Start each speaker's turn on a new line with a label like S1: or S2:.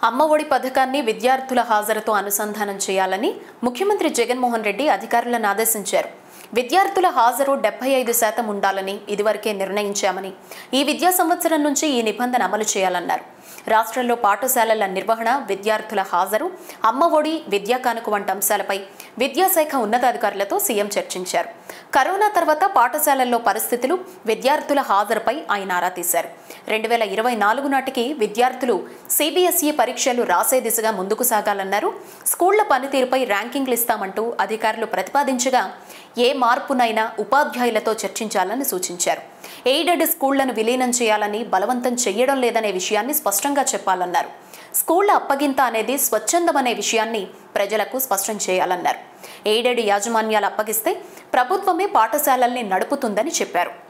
S1: అమ్మ ఒడి పథకాన్ని విద్యార్థుల హాజరుతో అనుసంధానం చేయాలని ముఖ్యమంత్రి జగన్మోహన్ రెడ్డి అధికారులను ఆదేశించారు విద్యార్థుల హాజరు డెబ్బై ఐదు శాతం ఉండాలని ఇదివరకే నిర్ణయించామని ఈ విద్యా సంవత్సరం నుంచి ఈ నిబంధన అమలు చేయాలన్నారు రాష్ట్రంలో పాఠశాలల నిర్వహణ విద్యార్థుల హాజరు అమ్మ ఒడి విద్యా కానుక వంటి అంశాలపై విద్యాశాఖ ఉన్నతాధికారులతో సీఎం చర్చించారు కరోనా తర్వాత పాఠశాలల్లో పరిస్థితులు విద్యార్థుల హాజరుపై ఆయన ఆరా తీశారు రెండు వేల ఇరవై నాలుగు నాటికి విద్యార్థులు సిబిఎస్ఈ పరీక్షలు రాసే దిశగా ముందుకు సాగాలన్నారు స్కూళ్ల పనితీరుపై ర్యాంకింగ్లు ఇస్తామంటూ అధికారులు ప్రతిపాదించగా ఏ మార్పునైనా ఉపాధ్యాయులతో చర్చించాలని సూచించారు ఎయిడెడ్ స్కూళ్లను విలీనం చేయాలని బలవంతం చెయ్యడం లేదనే విషయాన్ని స్పష్టంగా చెప్పాలన్నారు స్కూళ్ల అప్పగింత అనేది స్వచ్ఛందమనే విషయాన్ని ప్రజలకు స్పష్టం చేయాలన్నారు ఎయిడెడ్ యాజమాన్యాలు అప్పగిస్తే ప్రభుత్వమే పాఠశాలల్ని నడుపుతుందని చెప్పారు